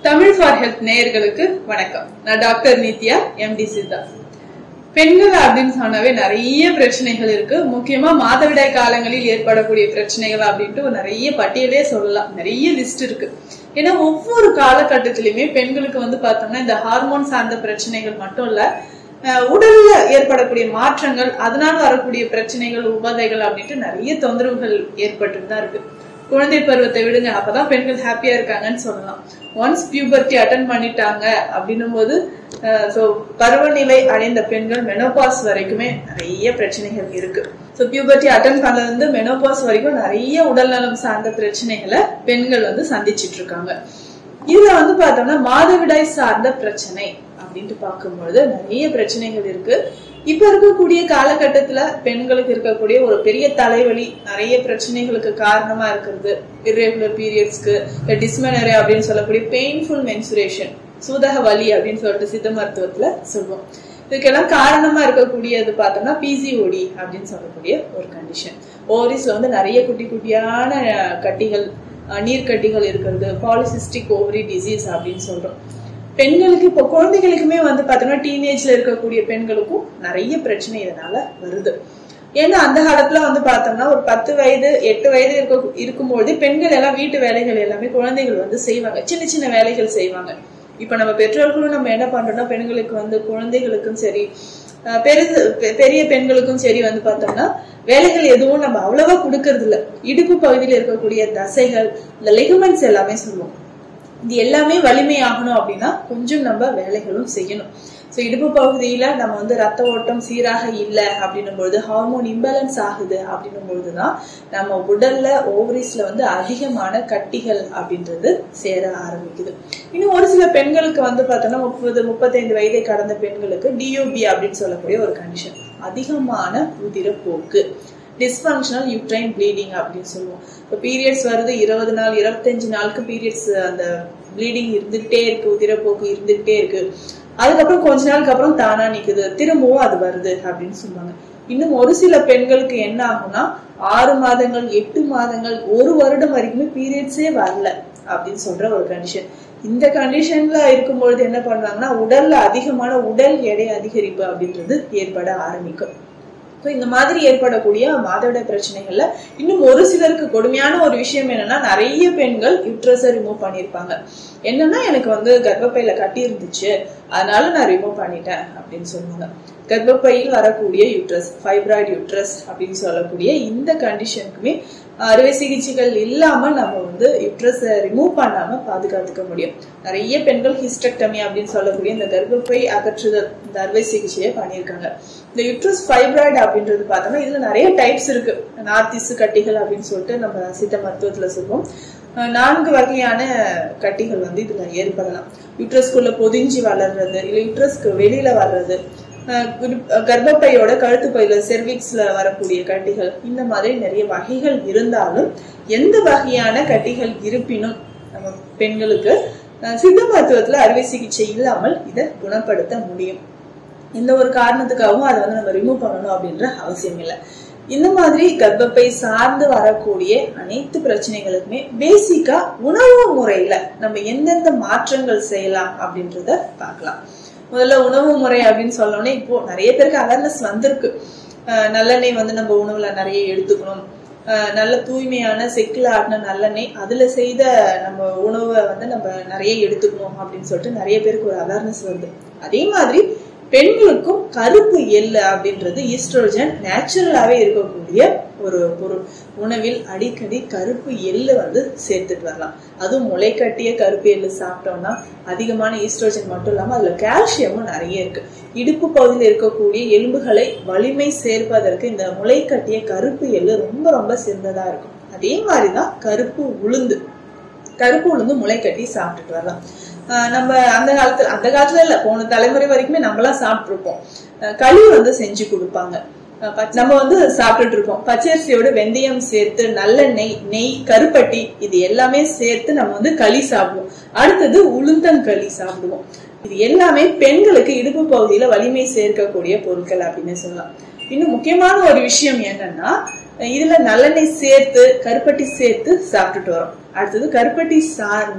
Tamil for health நேயர்களுக்கு வணக்கம் நான் டாக்டர் நித்யா எம்டி சித்தா பெண்கள் அப்படின்னு சொன்னாவே நிறைய பிரச்சனைகள் இருக்கு முக்கியமா மாதவிடாய் காலங்களில் ஏற்படக்கூடிய பிரச்சனைகள் அப்படின்ட்டு ஒரு நிறைய பட்டியலே சொல்லலாம் நிறைய லிஸ்ட் இருக்கு ஏன்னா ஒவ்வொரு காலகட்டத்திலுமே பெண்களுக்கு வந்து பார்த்தோம்னா இந்த ஹார்மோன் சார்ந்த பிரச்சனைகள் மட்டும் இல்ல அஹ் உடல்ல ஏற்படக்கூடிய மாற்றங்கள் அதனால வரக்கூடிய பிரச்சனைகள் உபாதைகள் அப்படின்ட்டு நிறைய தொந்தரவுகள் ஏற்பட்டுட்டு தான் இருக்கு குழந்தை பருவத்தை விடுங்க அப்பதான் பெண்கள் ஹாப்பியா இருக்காங்கன்னு சொல்லலாம் ஒன்ஸ் பியூபர்ட்டி அட்டன் பண்ணிட்டாங்க அப்படின்னும் போது ஸோ பருவநிலை அடைந்த பெண்கள் மெனோபாஸ் வரைக்குமே நிறைய பிரச்சனைகள் இருக்கு ஸோ பியூபர்ட்டி அட்டன் பண்ணது வந்து மெனோபாஸ் வரைக்கும் நிறைய உடல்நலம் சார்ந்த பிரச்சனைகளை பெண்கள் வந்து சந்திச்சிட்டு இருக்காங்க இதுல வந்து பார்த்தோம்னா மாதவிடாய் சார்ந்த பிரச்சனை அப்படின்ட்டு பார்க்கும்பொழுது நிறைய பிரச்சனைகள் இருக்கு இப்ப இருக்கக்கூடிய காலகட்டத்துல பெண்களுக்கு இருக்கக்கூடிய ஒரு பெரிய தலைவலி நிறைய பிரச்சனைகளுக்கு காரணமா இருக்கிறது இர்ரெகுலர் பீரியட்ஸ்க்கு டிஸ்மெனரி அப்படின்னு சொல்லக்கூடிய பெயின்ஃபுல் மென்சுரேஷன் சூதக வலி அப்படின்னு சொல்லிட்டு சித்த மருத்துவத்துல சொல்லுவோம் இதுக்கெல்லாம் காரணமா இருக்கக்கூடியது பார்த்தோம்னா பிசிஓடி அப்படின்னு சொல்லக்கூடிய ஒரு கண்டிஷன் ஓரிஸ்ல வந்து நிறைய குட்டி குட்டியான அஹ், கட்டிகள் அஹ், நீர்க்கட்டிகள் இருக்கிறது பாலிசிஸ்டிக் ஓவரி டிசீஸ் அப்படின்னு சொல்றோம் பெண்களுக்கு இப்போ குழந்தைகளுக்குமே வந்து பார்த்தோம்னா டீனேஜ்ல இருக்கக்கூடிய பெண்களுக்கும் நிறைய பிரச்சனை இதனால வருது ஏன்னா அந்த காலத்துல வந்து பார்த்தோம்னா ஒரு பத்து வயது எட்டு வயது இருக்க இருக்கும்போது பெண்கள் எல்லாம் வீட்டு வேலைகள் எல்லாமே குழந்தைகள் வந்து செய்வாங்க சின்ன சின்ன வேலைகள் செய்வாங்க இப்ப நம்ம பெற்றோர்களும் நம்ம என்ன பண்றோம்னா பெண்களுக்கு வந்து குழந்தைகளுக்கும் சரி அஹ் பெரிது பெ- பெரிய பெண்களுக்கும் சரி வந்து பார்த்தோம்னா வேலைகள் எதுவும் நம்ம அவ்வளவா கொடுக்கறது இல்ல இடுப்பு பகுதியில் இருக்கக்கூடிய தசைகள் இந்த லெகுமெண்ட்ஸ் எல்லாமே சொல்லுவோம் இது எல்லாமே வலிமையாகணும் அப்படின்னா கொஞ்சம் நம்ம வேலைகளும் செய்யணும் ஸோ இடுப்பு பகுதியில நம்ம வந்து ரத்த ஓட்டம் சீராக இல்லை அப்படின்னும் பொழுது ஹார்மோன் இம்பேலன்ஸ் ஆகுது அப்படின்னும் பொழுதுதான் நம்ம உடல்ல ஓவரிஸ்ல வந்து அதிகமான கட்டிகள் அப்படின்றது சேர ஆரம்பிக்குது இன்னும் ஒரு சில பெண்களுக்கு வந்து பார்த்தோம்னா முப்பது முப்பத்தைந்து வயதை கடந்த பெண்களுக்கு டியூபி அப்படின்னு சொல்லக்கூடிய ஒரு கண்டிஷன் அதிகமான உதிரப்போக்கு டிஸ்ஃபங்க்ஷனல் யூட்ரைன் ப்ளீடிங் அப்படின்னு சொல்லுவோம் இப்போ பீரியட்ஸ் வருது இருபது நாள் இருபத்தஞ்சு நாளுக்கு பீரியட்ஸ் அந்த ப்ளீடிங் இருந்துகிட்டே இருக்கு உதிரப்போக்கு இருந்துகிட்டே இருக்கு அதுக்கப்புறம் கொஞ்ச நாளுக்கு அப்புறம் தானா நிக்குது திரும்பவும் அது வருது அப்படின்னு சொல்லுவாங்க இன்னும் ஒரு சில பெண்களுக்கு என்ன ஆகும்னா ஆறு மாதங்கள் எட்டு மாதங்கள் ஒரு வருடம் வரைக்குமே பீரியட்ஸே வரல அப்படின்னு சொல்ற ஒரு கண்டிஷன் இந்த கண்டிஷன்ல இருக்கும்பொழுது என்ன பண்றாங்கன்னா உடல்ல அதிகமான உடல் எடை அதிகரிப்பு அப்படின்றது ஏற்பட ஆரம்பிக்கும் ஸோ இந்த மாதிரி ஏற்படக்கூடிய மாதவிடாய் பிரச்சனைகள்ல இன்னும் ஒரு சிலருக்கு கொடுமையான ஒரு விஷயம் என்னன்னா நிறைய பெண்கள் யூட்ரஸை ரிமூவ் பண்ணியிருப்பாங்க என்னன்னா எனக்கு வந்து கர்ப்பப்பையில கட்டி இருந்துச்சு அதனால நான் ரிமூவ் பண்ணிட்டேன் அப்படின்னு சொல்லுவாங்க கர்ப்பப்பையில் வரக்கூடிய யூட்ரஸ் ஃபைப்ராய்டு யூட்ரஸ் அப்படின்னு சொல்லக்கூடிய இந்த கண்டிஷனுக்குமே அறுவை சிகிச்சைகள் இல்லாம நம்ம வந்து யூட்ரஸை ரிமூவ் பண்ணாம பாதுகாத்துக்க முடியும் நிறைய பெண்கள் ஹிஸ்டெக்டமி அப்படின்னு சொல்லக்கூடிய இந்த கர்ப்பப்பை அகற்றுதல் இந்த அறுவை சிகிச்சையை பண்ணியிருக்காங்க இந்த யூட்ரஸ் ஃபைப்ராய்டு அப்படின்றது பார்த்தோம்னா இதுல நிறைய டைப்ஸ் இருக்கு நார்த்திசு கட்டிகள் அப்படின்னு சொல்லிட்டு நம்ம சித்த மருத்துவத்துல சொல்லுவோம் அஹ் நான்கு வகையான கட்டிகள் வந்து இதுல ஏற்படலாம் யூட்ரஸ்குள்ள பொதிஞ்சு வளர்றது இல்ல யூட்ரஸ்க்கு வெளியில வர்றது அஹ் குரு- கர்ப்பப்பையோட கழுத்து பையில செர்விக்ஸ்ல வரக்கூடிய கட்டிகள் இந்த மாதிரி நிறைய வகைகள் இருந்தாலும் எந்த வகையான கட்டிகள் இருப்பினும் நம்ம பெண்களுக்கு அஹ் சித்த மருத்துவத்துல அறுவை சிகிச்சை இல்லாமல் இதை குணப்படுத்த முடியும் எந்த ஒரு காரணத்துக்காகவும் அதை வந்து நம்ம ரிமூவ் பண்ணணும் அப்படின்ற அவசியம் இல்லை இந்த மாதிரி கர்ப்பப்பை சார்ந்து வரக்கூடிய அனைத்து பிரச்சனைகளுக்குமே பேசிக்கா உணவு முறையில நம்ம எந்தெந்த மாற்றங்கள் செய்யலாம் அப்படின்றத பார்க்கலாம் முதல்ல உணவு முறை அப்படின்னு சொன்னோடனே இப்போ நிறைய பேருக்கு அவேர்னஸ் வந்திருக்கு அஹ் நல்லெண்ணெய் வந்து நம்ம உணவுல நிறைய எடுத்துக்கணும் அஹ் நல்ல தூய்மையான செக்கில் ஆட்டின நல்லெண்ணெய் அதுல செய்த நம்ம உணவை வந்து நம்ம நிறைய எடுத்துக்கணும் அப்படின்னு சொல்லிட்டு நிறைய பேருக்கு ஒரு அவேர்னஸ் வருது அதே மாதிரி பெண்களுக்கும் கருப்பு எள்ளு அப்படின்றது ஈஸ்ட்ரோஜன் நேச்சுரலாவே இருக்கக்கூடிய ஒரு பொருள் உணவில் அடிக்கடி கருப்பு எள்ளு வந்து சேர்த்துட்டு வரலாம் அதுவும் முளைக்கட்டிய கருப்பு எள்ளு சாப்பிட்டோம்னா அதிகமான ஈஸ்ட்ரோஜன் மட்டும் இல்லாம அதுல கால்சியமும் நிறைய இருக்கு இடுப்பு பகுதியில் இருக்கக்கூடிய எலும்புகளை வலிமை சேர்ப்பதற்கு இந்த முளைக்கட்டிய கருப்பு எள்ளு ரொம்ப ரொம்ப சிறந்ததா இருக்கும் அதே மாதிரிதான் கருப்பு உளுந்து கருப்பு உளுந்து முளை கட்டி சாப்பிட்டுட்டு வரலாம் ஆஹ் நம்ம அந்த காலத்துல அந்த காலத்துல இல்ல போன தலைமுறை வரைக்குமே நம்மளாம் சாப்பிட்டுருப்போம் ஆஹ் களி வந்து செஞ்சு கொடுப்பாங்க ஆஹ் பச்ச- நம்ம வந்து சாப்பிட்டுட்டு இருப்போம் பச்சரிசியோட வெந்தயம் சேர்த்து நல்லெண்ணெய் நெய் கருப்பட்டி இது எல்லாமே சேர்த்து நம்ம வந்து களி சாப்பிடுவோம் அடுத்தது உளுந்தங்களி சாப்பிடுவோம் இது எல்லாமே பெண்களுக்கு இடுப்பு பகுதியில வலிமை சேர்க்கக்கூடிய பொருட்கள் அப்படின்னு சொல்லலாம் இன்னும் முக்கியமான ஒரு விஷயம் என்னன்னா இதுல நல்லெண்ணெய் சேர்த்து கருப்பட்டி சேர்த்து சாப்பிட்டுட்டு வரோம் அடுத்தது கருப்பட்டி சார்ந்த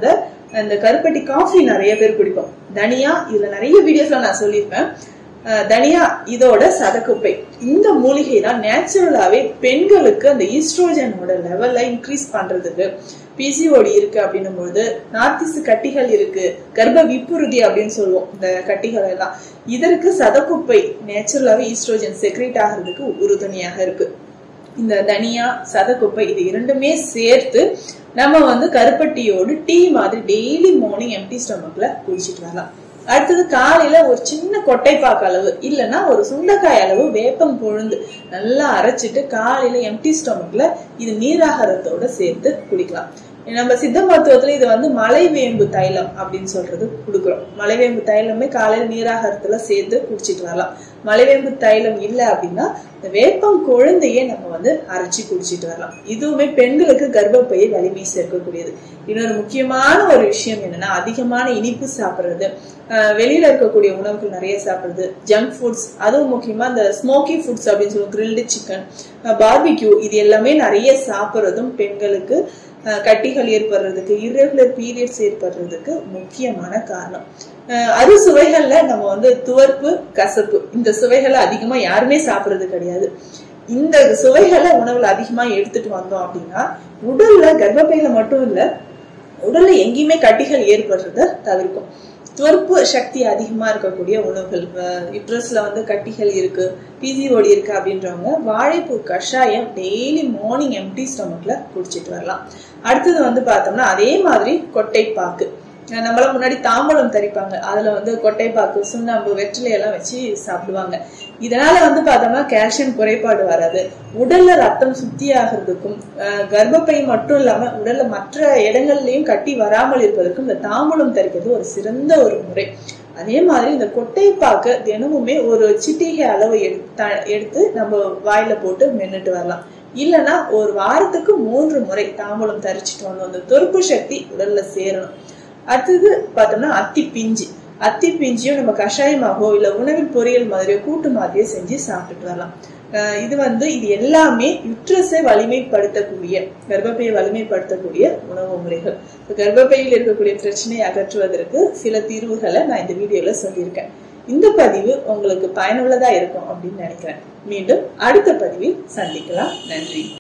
இந்த கருப்பட்டி காஃபி நிறைய பேர் குடிப்போம் தனியா இதுல நிறைய வீடியோஸ்ல நான் சொல்லியிருப்பேன் அஹ் தனியா இதோட சதக்குப்பை இந்த மூலிகை தான் நேச்சுரலாவே பெண்களுக்கு அந்த ஈஸ்ட்ரோஜனோட லெவல்ல இன்க்ரீஸ் பண்றதுக்கு பிசிஓடி இருக்கு அப்படின்னும் பொழுது நார்த்திசு கட்டிகள் இருக்கு கர்ப்ப விப்புறுதி அப்படின்னு சொல்லுவோம் இந்த கட்டிகள் எல்லாம் இதற்கு சதக்குப்பை நேச்சுரலாவே ஈஸ்ட்ரோஜன் செக்ரேட் ஆகிறதுக்கு உறுதுணையாக இருக்கு இந்த தனியா சதக்குப்பை இது இரண்டுமே சேர்த்து நம்ம வந்து கருப்பட்டியோடு டீ மாதிரி டெய்லி மார்னிங் எம்டி ஸ்டொமக்ல குடிச்சிட்டு வரலாம் அடுத்தது காலையில ஒரு சின்ன கொட்டைப்பாக்கு அளவு இல்லைன்னா ஒரு சுண்டைக்காய் அளவு வேப்பம் கொழுந்து நல்லா அரைச்சிட்டு காலையில எம்டி ஸ்டொமக்ல இது நீராகாரத்தோட சேர்த்து குடிக்கலாம் நம்ம சித்த மருத்துவத்துல இது வந்து மலைவேம்பு தைலம் அப்படின்னு சொல்றது கொடுக்குறோம் மலைவேம்பு தைலமே காலையில நீராகாரத்துல சேர்த்து குடிச்சிட்டு வரலாம் மலைவேம்பு தைலம் இல்லை அப்படின்னா இந்த வேப்பம் கொழுந்தையே நம்ம வந்து அரைச்சி குடிச்சிட்டு வரலாம் இதுவுமே பெண்களுக்கு கர்ப்பப்பையை வலிமை சேர்க்கக்கூடியது இன்னொரு முக்கியமான ஒரு விஷயம் என்னன்னா அதிகமான இனிப்பு சாப்பிடுறது ஆஹ் வெளியில இருக்கக்கூடிய உணவுகள் நிறைய சாப்பிடுறது ஜங்க் ஃபுட்ஸ் அதுவும் முக்கியமா இந்த ஸ்மோக்கி ஃபுட்ஸ் அப்படின்னு சொல்லுவோம் கிரில்டு சிக்கன் பார்பிக்யூ இது எல்லாமே நிறைய சாப்பிடுறதும் பெண்களுக்கு அஹ் கட்டிகள் ஏற்படுறதுக்கு irregular பீரியட்ஸ் ஏற்படுறதுக்கு முக்கியமான காரணம் அஹ் அறுசுவைகள்ல நம்ம வந்து துவர்ப்பு கசப்பு இந்த சுவைகளை அதிகமா யாருமே சாப்பிடுறது கிடையாது இந்த சுவைகளை உணவுல அதிகமா எடுத்துட்டு வந்தோம் அப்படின்னா உடல்ல கர்ப்பப்பையில மட்டும் இல்ல உடல்ல எங்கேயுமே கட்டிகள் ஏற்படுறத தவிர்க்கும் துவர்ப்பு சக்தி அதிகமா இருக்கக்கூடிய உணவுகள் யுட்ரஸ்ல வந்து கட்டிகள் இருக்கு பிசிஓடி இருக்கு அப்படின்றவங்க வாழைப்பூ கஷாயம் டெய்லி மார்னிங் எம்டி ஸ்டொமக்ல குடிச்சிட்டு வரலாம் அடுத்தது வந்து பார்த்தோம்னா அதே மாதிரி கொட்டைப்பாக்கு அஹ் நம்மள முன்னாடி தாம்பலம் தரிப்பாங்க அதுல வந்து கொட்டைப்பாக்கு சுண்ணாம்பு வெற்றிலை எல்லாம் வச்சு சாப்பிடுவாங்க இதனால வந்து பார்த்தோம்னா கால்சியம் குறைபாடு வராது உடல்ல ரத்தம் சுத்தி ஆகிறதுக்கும் அஹ் கர்ப்பப்பை மட்டும் இல்லாம உடல்ல மற்ற இடங்கள்லயும் கட்டி வராமல் இருப்பதற்கும் இந்த தாம்பலம் தரிக்கிறது ஒரு சிறந்த ஒரு முறை அதே மாதிரி இந்த கொட்டைப்பாக்க தினமுமே ஒரு சிட்டிகை அளவு எடுத்து எடுத்து நம்ம வாயில போட்டு மென்னுட்டு வரலாம் இல்லைன்னா ஒரு வாரத்துக்கு மூன்று முறை தாம்பூலம் தரிச்சிட்டு வரணும் அந்த தொறுப்பு சக்தி உடல்ல சேரணும் அடுத்தது பார்த்தோம்னா அத்தி பிஞ்சு அத்தி பிஞ்சியும் நம்ம கஷாயமாகவோ இல்ல உணவில் பொரியல் மாதிரியோ கூட்டு மாதிரியோ செஞ்சு சாப்பிட்டுட்டு வரலாம் அஹ் இது வந்து இது எல்லாமே யுட்ரஸை வலிமைப்படுத்தக்கூடிய கர்ப்பப்பையை வலிமைப்படுத்தக்கூடிய உணவு முறைகள் இப்ப கர்ப்பப்பையில் இருக்கக்கூடிய பிரச்சனையை அகற்றுவதற்கு சில தீர்வுகளை நான் இந்த வீடியோல சொல்லியிருக்கேன் இந்த பதிவு உங்களுக்கு பயனுள்ளதா இருக்கும் அப்படின்னு நினைக்கிறேன் மீண்டும் அடுத்த பதிவில் சந்திக்கலாம் நன்றி